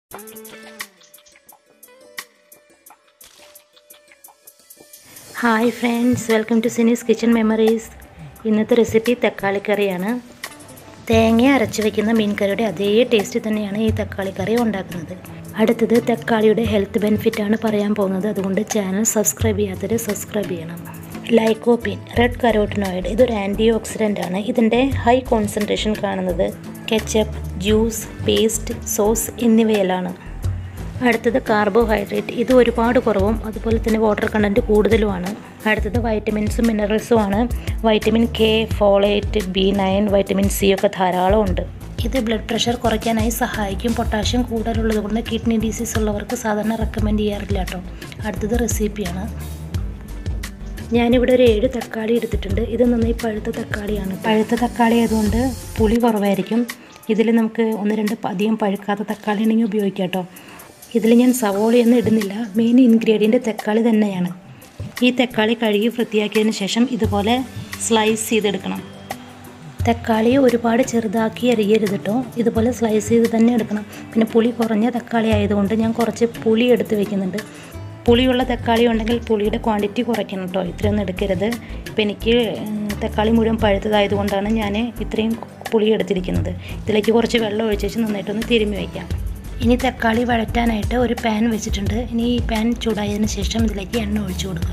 hi friends welcome to സിനീസ് kitchen memories ഇന്നത്തെ recipe തക്കാളിക്കറിയാണ് തേങ്ങ അരച്ച് വയ്ക്കുന്ന മീൻകറിയുടെ അതേ ടേസ്റ്റ് തന്നെയാണ് ഈ തക്കാളിക്കറി ഉണ്ടാക്കുന്നത് അടുത്തത് തക്കാളിയുടെ ഹെൽത്ത് ബെനിഫിറ്റാണ് പറയാൻ പോകുന്നത് അതുകൊണ്ട് ചാനൽ സബ്സ്ക്രൈബ് ചെയ്യാത്തവർ സബ്സ്ക്രൈബ് ചെയ്യണം ലൈക്കോപിൻ റെഡ് കരോട്ടിനോയിഡ് ഇതൊരു ആൻറ്റി ഓക്സിഡൻ്റ് ആണ് ഇതിൻ്റെ ഹൈ കോൺസെൻട്രേഷൻ കാണുന്നത് കെച്ചപ്പ് ജ്യൂസ് പേസ്റ്റ് സോസ് എന്നിവയിലാണ് അടുത്തത് കാർബോഹൈഡ്രേറ്റ് ഇത് ഒരുപാട് കുറവും അതുപോലെ തന്നെ വാട്ടർ കണ്ടൻറ്റ് കൂടുതലുമാണ് അടുത്തത് വൈറ്റമിൻസും മിനറൽസും ആണ് vitamin K folate B nine vitamin C ഒക്കെ ധാരാളം ഉണ്ട് ഇത് ബ്ലഡ് പ്രഷർ കുറയ്ക്കാനായി സഹായിക്കും പൊട്ടാഷ്യം കൂടുതലുള്ളത് കൊണ്ട് കിഡ്നി ഡിസീസ് ഉള്ളവർക്ക് സാധാരണ റെക്കമെൻഡ് ചെയ്യാറില്ല കേട്ടോ അടുത്തത് റെസിപ്പിയാണ് ഞാനിവിടെ ഒരു ഏഴ് തക്കാളി എടുത്തിട്ടുണ്ട് ഇത് നന്നായി പഴുത്ത തക്കാളിയാണ് പഴുത്ത തക്കാളി ആയതുകൊണ്ട് പുളി കുറവായിരിക്കും ഇതിൽ നമുക്ക് ഒന്ന് രണ്ട് അധികം പഴുക്കാത്ത തക്കാളി ഉണ്ടെങ്കിൽ ഉപയോഗിക്കാം കേട്ടോ ഇതിൽ ഞാൻ സവോളയൊന്നും ഇടുന്നില്ല മെയിൻ ഇൻഗ്രീഡിയൻറ്റ് തക്കാളി തന്നെയാണ് ഈ തക്കാളി കഴുകി വൃത്തിയാക്കിയതിന് ശേഷം ഇതുപോലെ സ്ലൈസ് ചെയ്തെടുക്കണം തക്കാളി ഒരുപാട് ചെറുതാക്കി അരിയരുത് കേട്ടോ ഇതുപോലെ സ്ലൈസ് ചെയ്ത് തന്നെ എടുക്കണം പിന്നെ പുളി കുറഞ്ഞ തക്കാളി ആയതുകൊണ്ട് ഞാൻ കുറച്ച് പുളി എടുത്ത് വെക്കുന്നുണ്ട് പുളിയുള്ള തക്കാളി ഉണ്ടെങ്കിൽ പുളിയുടെ ക്വാണ്ടിറ്റി കുറയ്ക്കണം കേട്ടോ ഇത്രയൊന്നും എടുക്കരുത് ഇപ്പം എനിക്ക് തക്കാളി മുഴുവൻ പഴുത്തതായതുകൊണ്ടാണ് ഞാൻ ഇത്രയും പുളി എടുത്തിരിക്കുന്നത് ഇതിലേക്ക് കുറച്ച് വെള്ളം ഒഴിച്ച് വെച്ച് നന്നായിട്ടൊന്ന് തിരുമ്മി വയ്ക്കാം ഇനി തക്കാളി വഴറ്റാനായിട്ട് ഒരു പാൻ വെച്ചിട്ടുണ്ട് ഇനി ഈ പാൻ ചൂടായതിന് ശേഷം ഇതിലേക്ക് എണ്ണ ഒഴിച്ചു കൊടുക്കുക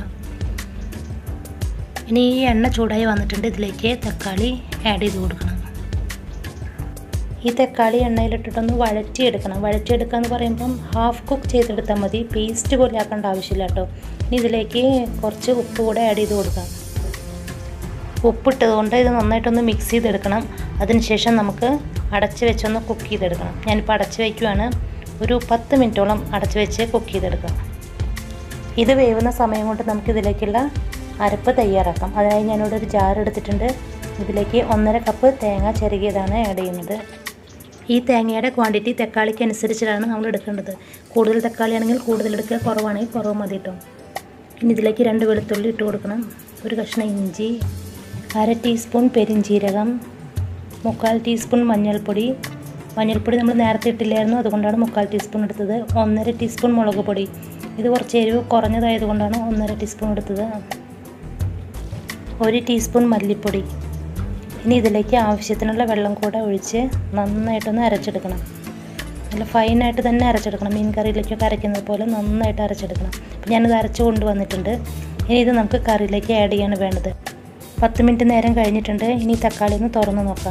ഇനി ഈ എണ്ണ ചൂടായി വന്നിട്ടുണ്ട് ഇതിലേക്ക് തക്കാളി ആഡ് ചെയ്ത് കൊടുക്കണം ഈ തക്കാളി എണ്ണയിലിട്ടിട്ടൊന്ന് വഴറ്റിയെടുക്കണം വഴറ്റിയെടുക്കുക എന്ന് പറയുമ്പം ഹാഫ് കുക്ക് ചെയ്തെടുത്താൽ മതി പേസ്റ്റ് പോലെ ആക്കേണ്ട ആവശ്യമില്ല കേട്ടോ ഇനി ഇതിലേക്ക് കുറച്ച് ഉപ്പ് കൂടെ ആഡ് ചെയ്ത് കൊടുക്കാം ഉപ്പിട്ടതുകൊണ്ട് ഇത് നന്നായിട്ടൊന്ന് മിക്സ് ചെയ്തെടുക്കണം അതിനുശേഷം നമുക്ക് അടച്ച് വെച്ചൊന്ന് കുക്ക് ചെയ്തെടുക്കണം ഞാനിപ്പോൾ അടച്ച് വയ്ക്കുവാണ് ഒരു പത്ത് മിനിറ്റോളം അടച്ച് വെച്ച് കുക്ക് ചെയ്തെടുക്കാം ഇത് വേവുന്ന സമയം കൊണ്ട് നമുക്കിതിലേക്കുള്ള അരപ്പ് തയ്യാറാക്കാം അതിനായി ഞാനിവിടെ ഒരു ജാർ എടുത്തിട്ടുണ്ട് ഇതിലേക്ക് ഒന്നര കപ്പ് തേങ്ങ ചെറുകിയതാണ് ആഡ് ചെയ്യുന്നത് ഈ തേങ്ങയുടെ ക്വാണ്ടിറ്റി തക്കാളിക്ക് അനുസരിച്ചിട്ടാണ് നമ്മൾ എടുക്കേണ്ടത് കൂടുതൽ തക്കാളി ആണെങ്കിൽ കൂടുതൽ എടുക്കുക കുറവാണെങ്കിൽ കുറവ് മതി കേട്ടോ ഇനി ഇതിലേക്ക് രണ്ട് വെളുത്തുള്ളി ഇട്ട് കൊടുക്കണം ഒരു കഷ്ണം ഇഞ്ചി അര ടീസ്പൂൺ പെരിഞ്ജീരകം മുക്കാൽ ടീസ്പൂൺ മഞ്ഞൾപ്പൊടി മഞ്ഞൾപ്പൊടി നമ്മൾ നേരത്തെ ഇട്ടില്ലായിരുന്നു അതുകൊണ്ടാണ് മുക്കാൽ ടീസ്പൂൺ എടുത്തത് ഒന്നര ടീസ്പൂൺ മുളക് പൊടി ഇത് കുറച്ച് എരിവ് കുറഞ്ഞതായതുകൊണ്ടാണ് ഒന്നര ടീസ്പൂൺ എടുത്തത് ഒരു ടീസ്പൂൺ മല്ലിപ്പൊടി ഇനി ഇതിലേക്ക് ആവശ്യത്തിനുള്ള വെള്ളം കൂടെ ഒഴിച്ച് നന്നായിട്ടൊന്ന് അരച്ചെടുക്കണം നല്ല ഫൈനായിട്ട് തന്നെ അരച്ചെടുക്കണം മീൻ കറിയിലേക്കൊക്കെ അരയ്ക്കുന്നത് പോലെ നന്നായിട്ട് അരച്ചെടുക്കണം അപ്പം ഞാനിത് അരച്ച് കൊണ്ടുവന്നിട്ടുണ്ട് ഇനി ഇത് നമുക്ക് കറിയിലേക്ക് ആഡ് ചെയ്യാണ് വേണ്ടത് പത്ത് മിനിറ്റ് നേരം കഴിഞ്ഞിട്ടുണ്ട് ഇനി തക്കാളി ഒന്ന് തുറന്ന് നോക്കാം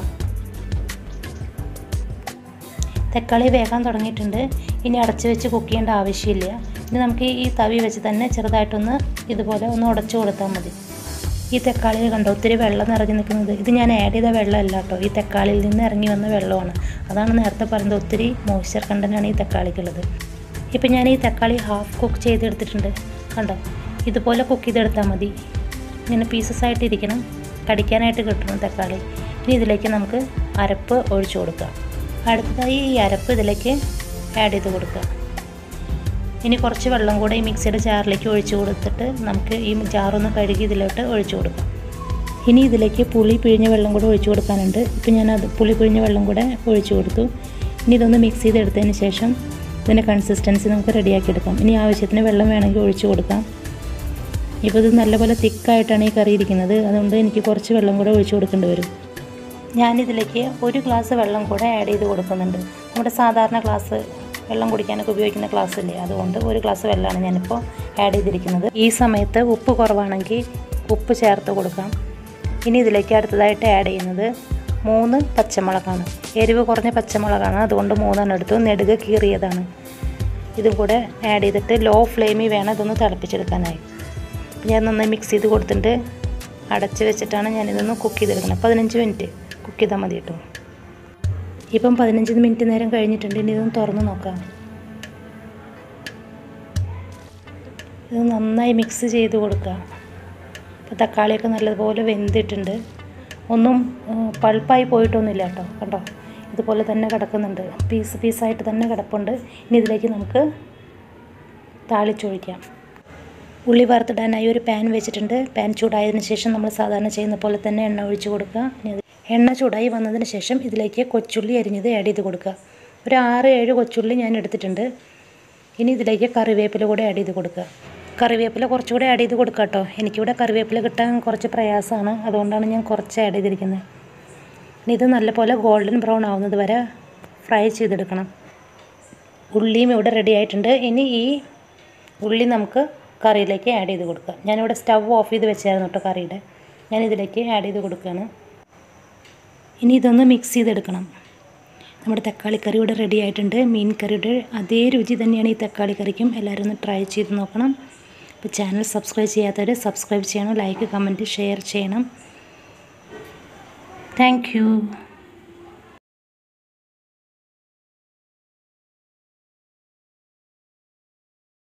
തക്കാളി വേകാൻ തുടങ്ങിയിട്ടുണ്ട് ഇനി അടച്ച് വെച്ച് കുക്ക് ചെയ്യേണ്ട ആവശ്യമില്ല ഇനി നമുക്ക് ഈ തവി വെച്ച് തന്നെ ചെറുതായിട്ടൊന്ന് ഇതുപോലെ ഒന്ന് ഉടച്ചു കൊടുത്താൽ മതി ഈ തക്കാളിയിൽ കണ്ടോ ഒത്തിരി വെള്ളം നിറഞ്ഞു നിൽക്കുന്നത് ഇത് ഞാൻ ആഡ് ചെയ്ത വെള്ളമല്ല കേട്ടോ ഈ തക്കാളിയിൽ നിന്ന് ഇറങ്ങി വന്ന വെള്ളമാണ് അതാണ് നേരത്തെ പറഞ്ഞത് ഒത്തിരി മോയ്സ്ചർ കണ്ടൻ്റാണ് ഈ തക്കാളിക്കുള്ളത് ഇപ്പം ഞാൻ ഈ തക്കാളി ഹാഫ് കുക്ക് ചെയ്തെടുത്തിട്ടുണ്ട് കണ്ടോ ഇതുപോലെ കുക്ക് ചെയ്തെടുത്താൽ മതി ഇങ്ങനെ പീസസ് ആയിട്ട് ഇരിക്കണം കടിക്കാനായിട്ട് കിട്ടണം തക്കാളി ഇനി ഇതിലേക്ക് നമുക്ക് അരപ്പ് ഒഴിച്ചു കൊടുക്കാം അടുത്തതായി ഈ അരപ്പ് ഇതിലേക്ക് ആഡ് ചെയ്ത് കൊടുക്കുക ഇനി കുറച്ച് വെള്ളം കൂടെ ഈ മിക്സിയുടെ ജാറിലേക്ക് ഒഴിച്ചു കൊടുത്തിട്ട് നമുക്ക് ഈ ജാറൊന്ന് കഴുകി ഇതിലോട്ട് ഒഴിച്ചു കൊടുക്കാം ഇനി ഇതിലേക്ക് പുളി പിഴിഞ്ഞ വെള്ളം കൂടെ ഒഴിച്ചു കൊടുക്കാനുണ്ട് ഇപ്പം ഞാനത് പുളി പിഴിഞ്ഞ വെള്ളം കൂടെ ഒഴിച്ചു കൊടുത്തു ഇനി ഇതൊന്ന് മിക്സ് ചെയ്തെടുത്തതിന് ശേഷം ഇതിൻ്റെ കൺസിസ്റ്റൻസി നമുക്ക് റെഡിയാക്കി എടുക്കാം ഇനി ആവശ്യത്തിന് വെള്ളം വേണമെങ്കിൽ ഒഴിച്ചു കൊടുക്കാം ഇപ്പോൾ ഇത് നല്ലപോലെ തിക്കായിട്ടാണ് ഈ കറി ഇരിക്കുന്നത് അതുകൊണ്ട് എനിക്ക് കുറച്ച് വെള്ളം കൂടെ ഒഴിച്ചു കൊടുക്കേണ്ടി വരും ഞാനിതിലേക്ക് ഒരു ഗ്ലാസ് വെള്ളം കൂടെ ആഡ് ചെയ്ത് കൊടുക്കുന്നുണ്ട് നമ്മുടെ സാധാരണ ഗ്ലാസ് വെള്ളം കുടിക്കാനൊക്കെ ഉപയോഗിക്കുന്ന ഗ്ലാസ് ഇല്ലേ അതുകൊണ്ട് ഒരു ഗ്ലാസ് വെള്ളമാണ് ഞാനിപ്പോൾ ആഡ് ചെയ്തിരിക്കുന്നത് ഈ സമയത്ത് ഉപ്പ് കുറവാണെങ്കിൽ ഉപ്പ് ചേർത്ത് കൊടുക്കാം ഇനി ഇതിലേക്ക് അടുത്തതായിട്ട് ആഡ് ചെയ്യുന്നത് മൂന്ന് പച്ചമുളകാണ് എരിവ് കുറഞ്ഞ പച്ചമുളകാണ് അതുകൊണ്ട് മൂന്നെണ്ണം എടുത്തു നെടുക കീറിയതാണ് ഇതും കൂടെ ആഡ് ചെയ്തിട്ട് ലോ ഫ്ലെയിമിൽ വേണം ഇതൊന്ന് തിളപ്പിച്ചെടുക്കാനായി ഞാൻ നന്നായി മിക്സ് ചെയ്ത് കൊടുത്തിട്ട് അടച്ച് വെച്ചിട്ടാണ് ഞാനിതൊന്ന് കുക്ക് ചെയ്തെടുക്കുന്നത് പതിനഞ്ച് മിനിറ്റ് കുക്ക് ചെയ്താൽ മതി കേട്ടോ ഇപ്പം പതിനഞ്ച് മിനിറ്റ് നേരം കഴിഞ്ഞിട്ടുണ്ട് ഇനി ഇതൊന്ന് തുറന്ന് നോക്കാം ഇത് നന്നായി മിക്സ് ചെയ്ത് കൊടുക്കുക ഇപ്പോൾ തക്കാളിയൊക്കെ നല്ലതുപോലെ വെന്തിട്ടുണ്ട് ഒന്നും പൾപ്പായി പോയിട്ടൊന്നുമില്ല കേട്ടോ കണ്ടോ ഇതുപോലെ തന്നെ കിടക്കുന്നുണ്ട് പീസ് പീസായിട്ട് തന്നെ കിടപ്പുണ്ട് ഇനി ഇതിലേക്ക് നമുക്ക് താളിച്ചൊഴിക്കാം ഉള്ളി വറുത്തിടാനായി ഒരു പാൻ വെച്ചിട്ടുണ്ട് പാൻ ചൂടായതിനു ശേഷം നമ്മൾ സാധാരണ ചെയ്യുന്ന പോലെ തന്നെ എണ്ണ ഒഴിച്ച് കൊടുക്കുക ഇനി എണ്ണ ചൂടായി വന്നതിന് ശേഷം ഇതിലേക്ക് കൊച്ചുള്ളി അരിഞ്ഞത് ആഡ് ചെയ്ത് കൊടുക്കുക ഒരു ആറ് ഏഴ് കൊച്ചുള്ളി ഞാൻ എടുത്തിട്ടുണ്ട് ഇനി ഇതിലേക്ക് കറിവേപ്പില കൂടെ ആഡ് ചെയ്ത് കൊടുക്കുക കറിവേപ്പില കുറച്ചുകൂടെ ആഡ് ചെയ്ത് കൊടുക്കുക കേട്ടോ എനിക്കിവിടെ കറിവേപ്പില കിട്ടാൻ കുറച്ച് പ്രയാസമാണ് അതുകൊണ്ടാണ് ഞാൻ കുറച്ച് ആഡ് ചെയ്തിരിക്കുന്നത് ഇനി ഇത് നല്ലപോലെ ഗോൾഡൻ ബ്രൗൺ ആവുന്നത് വരെ ഫ്രൈ ചെയ്തെടുക്കണം ഉള്ളിയും ഇവിടെ റെഡി ആയിട്ടുണ്ട് ഇനി ഈ ഉള്ളി നമുക്ക് കറിയിലേക്ക് ആഡ് ചെയ്ത് കൊടുക്കുക ഞാനിവിടെ സ്റ്റവ് ഓഫ് ചെയ്ത് വെച്ചായിരുന്നു കേട്ടോ കറിയുടെ ഞാൻ ഇതിലേക്ക് ആഡ് ചെയ്ത് കൊടുക്കുകയാണ് ഇനി ഇതൊന്ന് മിക്സ് ചെയ്തെടുക്കണം നമ്മുടെ തക്കാളി കറി ഇവിടെ റെഡി ആയിട്ടുണ്ട് മീൻ കറിയുടെ അതേ രുചി തന്നെയാണ് ഈ തക്കാളി കറിക്കും എല്ലാവരും ഒന്ന് ട്രൈ ചെയ്ത് നോക്കണം അപ്പോൾ ചാനൽ സബ്സ്ക്രൈബ് ചെയ്യാത്തവർ സബ്സ്ക്രൈബ് ചെയ്യണം ലൈക്ക് കമൻറ്റ് ഷെയർ ചെയ്യണം താങ്ക്